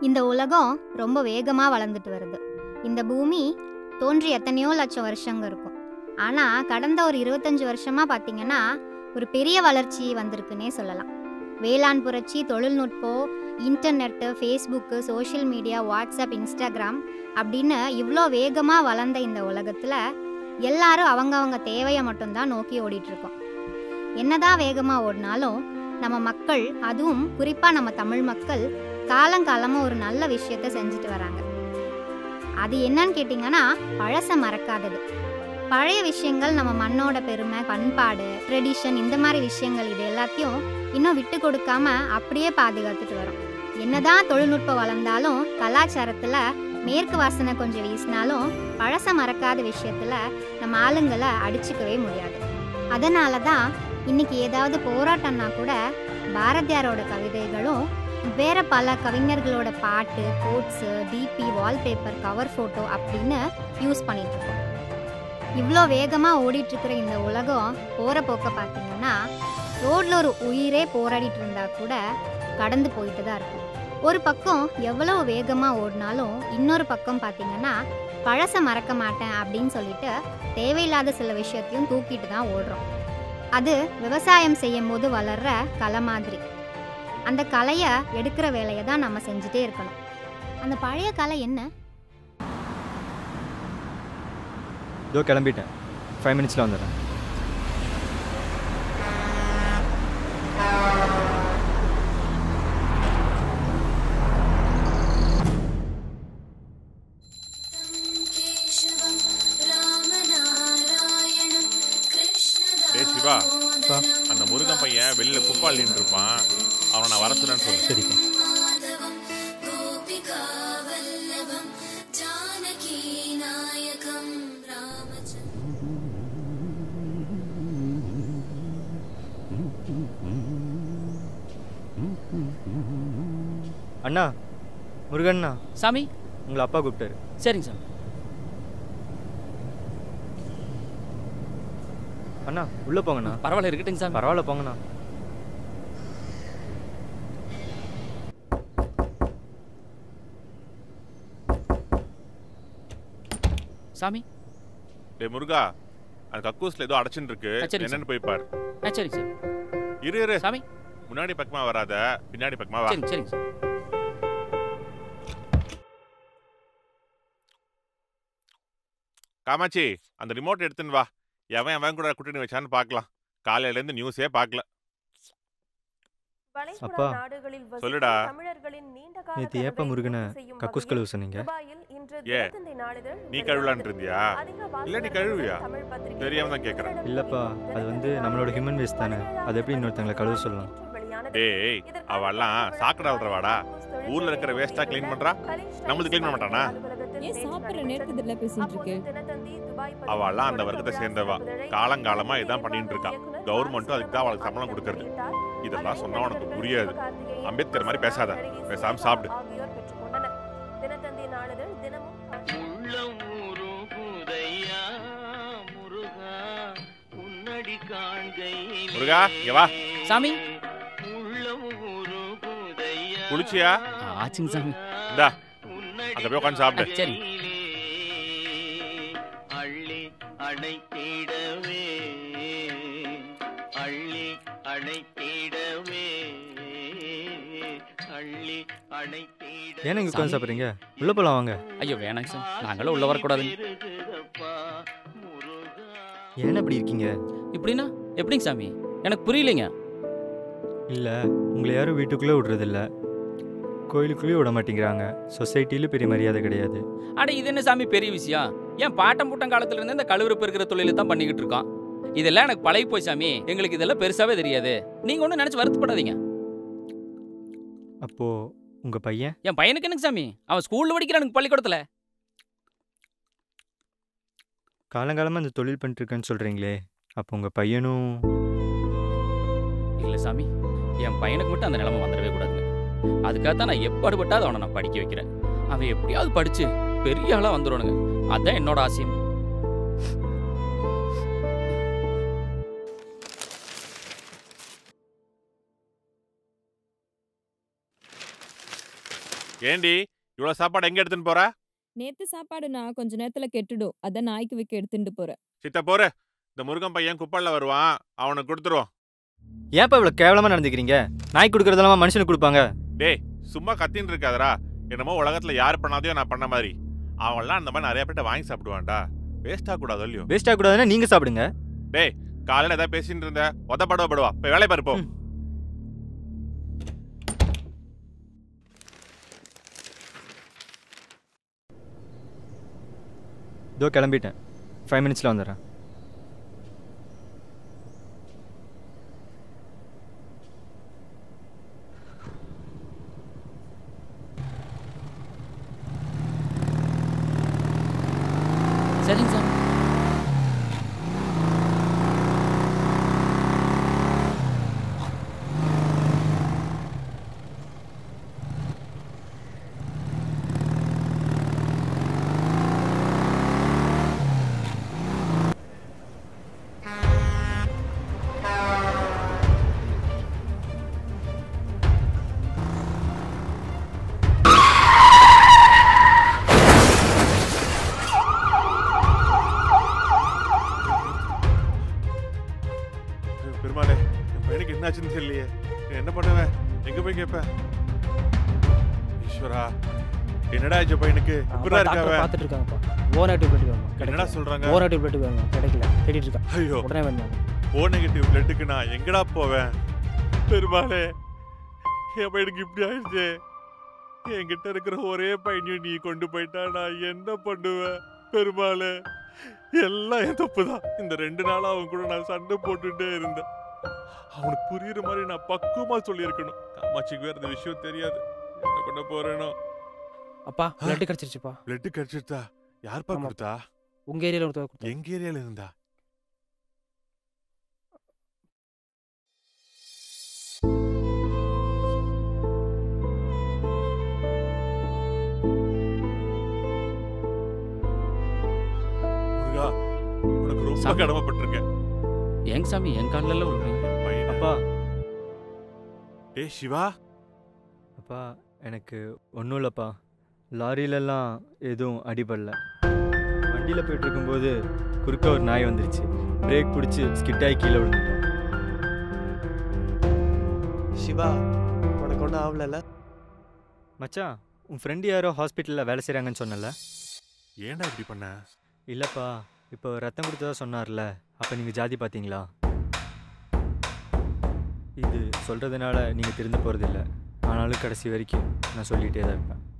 இந்த உலகம் ரொம்ப வேகமாக வளர்ந்துட்டு வருது இந்த பூமி தோன்றி எத்தனையோ லட்சம் வருஷங்க இருக்கும் ஆனால் கடந்த ஒரு இருபத்தஞ்சு வருஷமாக பார்த்தீங்கன்னா ஒரு பெரிய வளர்ச்சி வந்திருக்குன்னே சொல்லலாம் வேளாண் புரட்சி தொழில்நுட்பம் internet Facebook social media WhatsApp Instagram அப்படின்னு இவ்வளோ வேகமாக வளர்ந்த இந்த உலகத்தில் எல்லாரும் அவங்கவங்க தேவையை மட்டும்தான் நோக்கி ஓடிட்டு இருக்கோம் என்னதான் வேகமாக ஓடினாலும் நம்ம மக்கள் அதுவும் குறிப்பாக நம்ம தமிழ் மக்கள் காலங்காலமாக ஒரு நல்ல விஷயத்த செஞ்சுட்டு வராங்க அது என்னன்னு கேட்டிங்கன்னா பழச மறக்காதது பழைய விஷயங்கள் நம்ம மண்ணோட பெருமை பண்பாடு ட்ரெடிஷன் இந்த மாதிரி விஷயங்கள் இது எல்லாத்தையும் இன்னும் விட்டு கொடுக்காம அப்படியே பாதுகாத்துட்டு வரோம் என்னதான் தொழில்நுட்பம் வளர்ந்தாலும் கலாச்சாரத்தில் மேற்கு வாசனை கொஞ்சம் வீசினாலும் பழச மறக்காத விஷயத்தில் நம்ம ஆளுங்களை அடிச்சுக்கவே முடியாது அதனால தான் இன்னைக்கு ஏதாவது போராட்டம்னா கூட பாரதியாரோட கவிதைகளும் வேற பல கவிஞர்களோட பாட்டு quotes DP wallpaper cover photo அப்படின்னு யூஸ் பண்ணிட்டு இருக்கோம் இவ்வளோ வேகமாக ஓடிட்டு இருக்கிற இந்த உலகம் போகிற போக்க பார்த்தீங்கன்னா ரோட்ல ஒரு உயிரே போராடிட்டு இருந்தா கூட கடந்து போயிட்டு தான் இருக்கும் ஒரு பக்கம் எவ்வளோ வேகமாக ஓடினாலும் இன்னொரு பக்கம் பார்த்தீங்கன்னா பழச மறக்க மாட்டேன் அப்படின்னு சொல்லிட்டு தேவையில்லாத சில விஷயத்தையும் தூக்கிட்டு தான் ஓடுறோம் அது விவசாயம் செய்யும் போது வளர்ற கலை மாதிரி அந்த கலையை எடுக்கிற வேலையை தான் நம்ம செஞ்சுட்டே இருக்கணும் அந்த பழைய கலை என்ன இதோ கிளம்பிட்டேன் ஃபைவ் மினிட்ஸில் வந்துடுறேன் केशवं रामनारायणं டேய் சிவா அப்பா. அந்த முருகன் பையன் வெளியில குப்பாளின்னு இருப்பான் அவனை நான் வர சொன்னேன்னு சொல்லு சரிப்பா कृष्णमाधवं गोपिकावल्लभं जानकीनायकं रामचन्द्रम् அண்ணா முருகண்ணா சாமி உங்களை அப்பா கூப்பிட்டாரு சரிங்க சாமி அண்ணா உள்ளே போங்கண்ணா பரவாயில்ல இருக்கட்டுங்க சாமி பரவாயில்ல போங்கண்ணா சாமி டேய் முருகா அந்த கக்கூஸ்ல ஏதோ அடைச்சுன்னு இருக்கு ஆ, சரிங்க என்னன்னு போய் பாரு ஆ சரிங்க சாமி இரு இரு சாமி முன்னாடி பக்கமா வராத பின்னாடி பக்கமா வா சரிங்க சரிங்க சாமி காமாட்சி அந்த ரிமோட் எடுத்துன்னு வா எவன் எவன் கூட கூட்டணி வச்சான்னு பார்க்கலாம் காலையில இருந்து நியூஸே பார்க்கல அப்பா, சொல்லுடா. நேற்று ஏப்பா முருகனை கக்கூஸ் கழுவு சொன்னீங்க ஏ, நீ கழுவலான்னு இருந்தியா? இல்ல நீ கழுவியா? தெரியாம தான் கேக்குறேன். இல்லைப்பா அது வந்து நம்மளோட ஹியூமன் வேஸ்ட் தானே அதை எப்படி இன்னொருத்தங்களை கழுவ சொல்லலாம் டேய் அவெல்லாம் சாக்கடை அல்றவாடா ஊர்ல இருக்கிற வேஸ்டா க்ளீன் பண்றா நம்மளுக்கு க்ளீன் பண்ண மாட்டானா ஏன் சாப்பிடுற நேரத்துல இதெல்லாம் பேசிட்டு இருக்கு அவெல்லாம் அந்த வர்க்கத்தை சேர்ந்தவா காலங்காலமா இதான் பண்ணிட்டு இருக்கா கவர்மெண்ட்டும் அதுக்கு தான் அவளுக்கு சம்பளம் கொடுக்கறது இதெல்லாம் சொன்னா உனக்கு புரியாது அம்பேத்கர் மாதிரி பேசாத பேசாம சாப்பிடு உள்ளம் உருகுதையா முருகா உன்னடி காண்கையிலே முருகா, இங்க வா. சாமி. உள்ளம் உருகுதையா குளிச்சியா? ஆச்சுங்க சாமி இந்தா, உன்னடி அங்க போய் உட்கார்ந்து சாப்பிடு. ஆ, சரி. காண்கையிலே அள்ளி அணைத்திடவே அள்ளி அணைத்திடவே அள்ளி அணைத்திட ஏன்னா இங்கே உட்காந்து சாப்பிட்றீங்க உள்ளே போகலாம் வாங்க ஐயோ வேணாங்க சாமி நாங்களும் உள்ள வரக்கூடாதுங்க ஏன்னா இப்படி இருக்கீங்க இப்படின்னா எப்படிங்க சாமி எனக்கு புரியலைங்க இல்லை உங்களை யாரும் வீட்டுக்குள்ளே விடுறதில்ல கோயிலுக்குள்ளேயும் விட மாட்டேங்கிறாங்க சொசைட்டிலும் பெரிய மரியாதை கிடையாது அட இது என்ன சாமி பெரிய விஷயம் ஏன் பாட்டம் பூட்டம் காலத்துல இருந்து இந்த கழுவிருப்பு இருக்கிற தொழில தான் பண்ணிக்கிட்டு இருக்கோம் இதெல்லாம் எனக்கு பழகி போய் சாமி எங்களுக்கு இதெல்லாம் பெருசாவே தெரியாது நீங்க ஒன்றும் நினைச்சு வருத்தப்படாதீங்க அப்போது உங்கள் பையன் என் பையனுக்கு எனக்கு சாமி அவன் ஸ்கூல்ல படிக்கிறானுங்க பள்ளிக்கூடத்துல காலங்காலமாக இந்த தொழில் பண்ணிட்டுருக்கேன்னு சொல்கிறீங்களே அப்போ உங்கள் பையனும் இல்ல சாமி என் பையனுக்கு மட்டும் அந்த நிலைமை வந்துடவே கூடாதுங்க அதுக்காக தான் நான் எப்பாடுபட்டாவது அவனை நான் படிக்க வைக்கிறேன் அவன் எப்படியாவது படிச்சு பெரிய ஆளா வந்துடணுங்க அதான் என்னோட ஆசையும் ஏண்டி இவ்வளவு சாப்பாடு எங்க எடுத்துன்னு போற நேத்து சாப்பாடு நான் கொஞ்ச நேரத்துல கெட்டுடும் அதான் நாய்க்கு வைக்க எடுத்துட்டு போறேன் சித்த போரு இந்த முருகன் பையன் குப்பல்ல வருவான் அவனுக்கு கொடுத்துருவோம் ஏன்ப்பா இவ்வளோ கேவலமாக நடந்துக்கிறீங்க நாய் கொடுக்குறதெல்லாம் மனுஷனுக்கு கொடுப்பாங்க டேய் சும்மா கத்தின்னு இருக்காதடா என்னமோ உலகத்துல யார் பண்ணாதையோ நான் பண்ண மாதிரி அவன்லாம் அந்த மாதிரி நிறைய பேர்ட்ட வாங்கி சாப்பிடுவான்டா வேஸ்ட் ஆகக்கூடாது இல்லையோ வேஸ்ட் ஆகக்கூடாதுன்னா நீங்கள் சாப்பிடுங்க காலையில ஏதாவது பேசிட்டு இருந்த உதப்படுவா படுவா போய் வேலை பாரு போ ம். இதோ கிளம்பிட்டேன் ஃபைவ் மினிட்ஸில் வந்துடுறேன் சரிங்க சார் பெருமாளே என் பையனுக்கு என்னாச்சுன்னு தெரியலையே நான் என்ன பண்ணுவேன் எங்க போய் கேட்பேன் ஈஸ்வரா என்னடா ஆச்சு பையனுக்கு இப்படிதான் இருக்காவ பார்த்துட்டு இருக்காங்கப்பா ஓ நெகட்டிவ் பிளட் வேணும் என்னடா கிடைக்கல சொல்றாங்க ஓ நெகட்டிவ் பிளட் வேணும் கிடைக்கல தேடிட்டு இருக்கா ஐயோ உடனே வேணும் ஓ நெகட்டிவ் பிளட்டுக்கு நான் எங்கடா போவேன் பெருமாளே என் பையனுக்கு இப்படி ஆயிடுச்சு என்கிட்ட இருக்கிற ஒரே பையனையும் நீ கொண்டு போயிட்டா நான் என்ன பண்ணுவேன் பெருமாளே எல்லாம் என் தப்பு தான் இந்த ரெண்டு நாளா அவன் கூட நான் சண்டை போட்டுட்டே இருந்தேன் அவனுக்கு புரியுற மாதிரி நான் பக்குவமா சொல்லியிருக்கணும் காமாட்சிக்கு வேற இந்த விஷயம் தெரியாது என்ன பண்ண போறேனோ அப்பா பிளட் கிடைச்சிருச்சுப்பா பிளட் கிடைச்சிருத்தா யார்ப்பா ஆமா. கொடுத்தா உங்க ஏரியால ஒருத்தர் கொடுத்தா எங்க ஏரியால இருந்தா முருகா உனக்கு ரொம்ப சாமி. கடமைப்பட்டிருக்கேன் ஏங்க சாமி என் காலில் விழுறீங்க என் பையனை- அப்பா டேய் சிவா அப்பா எனக்கு ஒன்றும் இல்லைப்பா லாரியிலலாம் எதுவும் அடிபடல வண்டியில் போயிட்டு இருக்கும்போது குறுக்க ஒரு நாய் வந்துருச்சு பிரேக் பிடிச்சி ஸ்கிட்டாகி கீழே விழுந்துட்டோம் சிவா உனக்கு ஒன்றும் ஆகலல்ல மச்சான் உன் ஃப்ரெண்டு யாரோ ஹாஸ்பிட்டலில் வேலை செய்கிறாங்கன்னு சொன்னல ஏன்டா இப்படி பண்ண இல்லைப்பா இப்போ ரத்தம் கொடுத்ததா சொன்னார்ல அப்போ நீங்கள் ஜாதி பார்த்தீங்களா இது சொல்கிறதுனால நீங்கள் திருந்து போகிறதில்ல ஆனாலும் கடைசி வரைக்கும் நான் சொல்லிகிட்டே தான் இருப்பேன்